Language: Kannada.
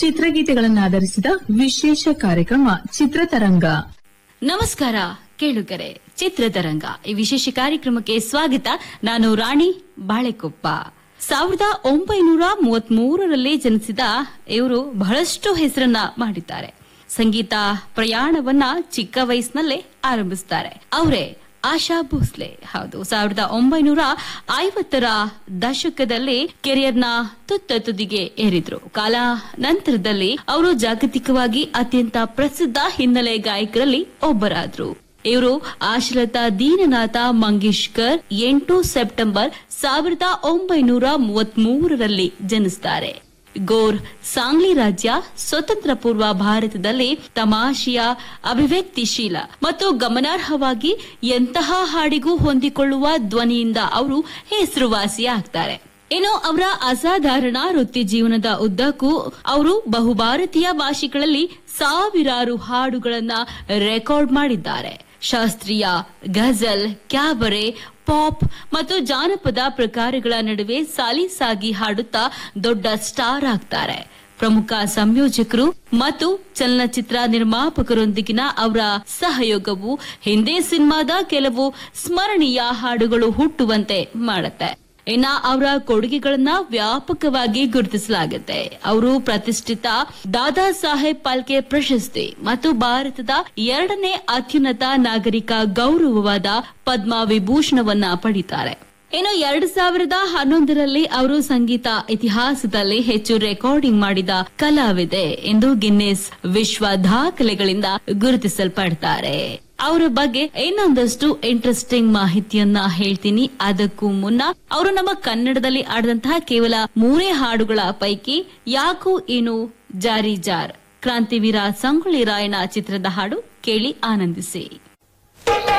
ಚಿತ್ರಗೀತೆಗಳನ್ನಾಧರಿಸಿದ ವಿಶೇಷ ಕಾರ್ಯಕ್ರಮ ಚಿತ್ರತರಂಗ ನಮಸ್ಕಾರ ಕೇಳುಗರೆ ಚಿತ್ರತರಂಗ ಈ ವಿಶೇಷ ಕಾರ್ಯಕ್ರಮಕ್ಕೆ ಸ್ವಾಗತ ನಾನು ರಾಣಿ ಬಾಳೆಕೊಪ್ಪ ಸಾವಿರದ ಒಂಬೈನೂರ ಮೂವತ್ಮೂರರಲ್ಲಿ ಜನಿಸಿದ ಇವರು ಬಹಳಷ್ಟು ಹೆಸರನ್ನ ಮಾಡಿದ್ದಾರೆ ಸಂಗೀತ ಪ್ರಯಾಣವನ್ನ ಚಿಕ್ಕ ವಯಸ್ಸಿನಲ್ಲೇ ಆರಂಭಿಸ್ತಾರೆ ಅವರೇ ಆಶಾ ಭೋಸ್ಲೆ ಹೌದು ಸಾವಿರದ ಒಂಬೈನೂರ ಐವತ್ತರ ದಶಕದಲ್ಲಿ ಕೆರಿಯರ್ನ ತುತ್ತ ತುದಿಗೆ ಏರಿದ್ರು ಕಾಲ ನಂತರದಲ್ಲಿ ಅವರು ಜಾಗತಿಕವಾಗಿ ಅತ್ಯಂತ ಪ್ರಸಿದ್ಧ ಹಿನ್ನೆಲೆ ಗಾಯಕರಲ್ಲಿ ಒಬ್ಬರಾದ್ರು ಇವರು ಆಶ್ರತ ದೀನನಾಥ ಮಂಗೇಶ್ಕರ್ ಎಂಟು ಸೆಪ್ಟೆಂಬರ್ ಸಾವಿರದ ಒಂಬೈನೂರ ಮೂವತ್ಮೂರರಲ್ಲಿ ಜನಿಸ್ತಾರೆ ಗೋರ್ ಸಾಂಗ್ಲಿ ರಾಜ್ಯ ಸ್ವತಂತ್ರ ಪೂರ್ವ ಭಾರತದಲ್ಲಿ ತಮಾಷೆಯ ಅಭಿವ್ಯಕ್ತಿಶೀಲ ಮತ್ತು ಗಮನಾರ್ಹವಾಗಿ ಎಂತಹ ಹಾಡಿಗೂ ಹೊಂದಿಕೊಳ್ಳುವ ಧ್ವನಿಯಿಂದ ಅವರು ಹೆಸರುವಾಸಿಯಾಗ್ತಾರೆ ಇನ್ನು ಅವರ ಅಸಾಧಾರಣ ವೃತ್ತಿ ಜೀವನದ ಉದ್ದಕ್ಕೂ ಅವರು ಬಹುಭಾರತೀಯ ಭಾಷೆಗಳಲ್ಲಿ ಸಾವಿರಾರು ಹಾಡುಗಳನ್ನ ರೆಕಾರ್ಡ್ ಮಾಡಿದ್ದಾರೆ ಶಾಸ್ತ್ರೀಯ ಗಜಲ್ ಕ್ಯಾಬರೆ ಪಾಪ್ ಮತ್ತು ಜಾನಪದ ಪ್ರಕಾರಗಳ ನಡುವೆ ಸಾಲಿಸಾಗಿ ಹಾಡುತ್ತಾ ದೊಡ್ಡ ಸ್ಟಾರ್ ಆಗ್ತಾರೆ ಪ್ರಮುಖ ಸಂಯೋಜಕರು ಮತ್ತು ಚಲನಚಿತ್ರ ನಿರ್ಮಾಪಕರೊಂದಿಗಿನ ಅವರ ಸಹಯೋಗವು ಹಿಂದಿ ಸಿನಿಮಾದ ಕೆಲವು ಸ್ಮರಣೀಯ ಹಾಡುಗಳು ಹುಟ್ಟುವಂತೆ ಮಾಡುತ್ತೆ ಇನ್ನ ಅವರ ಕೊಡುಗೆಗಳನ್ನ ವ್ಯಾಪಕವಾಗಿ ಗುರುತಿಸಲಾಗುತ್ತೆ ಅವರು ಪ್ರತಿಷ್ಠಿತ ದಾದಾ ಸಾಹೇಬ್ ಪಾಲ್ಕೆ ಪ್ರಶಸ್ತಿ ಮತ್ತು ಭಾರತದ ಎರಡನೇ ಅತ್ಯುನ್ನತ ನಾಗರಿಕ ಗೌರವವಾದ ಪದ್ಮ ವಿಭೂಷಣವನ್ನ ಪಡಿತಾರೆ ಇನ್ನು ಎರಡು ಸಾವಿರದ ಹನ್ನೊಂದರಲ್ಲಿ ಅವರು ಸಂಗೀತ ಇತಿಹಾಸದಲ್ಲಿ ಹೆಚ್ಚು ರೆಕಾರ್ಡಿಂಗ್ ಮಾಡಿದ ಕಲಾವಿದೆ ಎಂದು ಗಿನ್ನೆಸ್ ವಿಶ್ವ ದಾಖಲೆಗಳಿಂದ ಗುರುತಿಸಲ್ಪಡ್ತಾರೆ ಅವರ ಬಗ್ಗೆ ಇನ್ನೊಂದಷ್ಟು ಇಂಟ್ರೆಸ್ಟಿಂಗ್ ಮಾಹಿತಿಯನ್ನ ಹೇಳ್ತೀನಿ ಅದಕ್ಕೂ ಮುನ್ನ ಅವರು ನಮ್ಮ ಕನ್ನಡದಲ್ಲಿ ಆಡಿದಂತಹ ಕೇವಲ ಮೂರೇ ಹಾಡುಗಳ ಪೈಕಿ ಯಾಕೋ ಏನು ಜಾರಿ ಜಾರ್ ಕ್ರಾಂತಿವೀರ ಸಂಗೊಳ್ಳಿ ರಾಯಣ್ಣ ಚಿತ್ರದ ಹಾಡು ಕೇಳಿ ಆನಂದಿಸಿ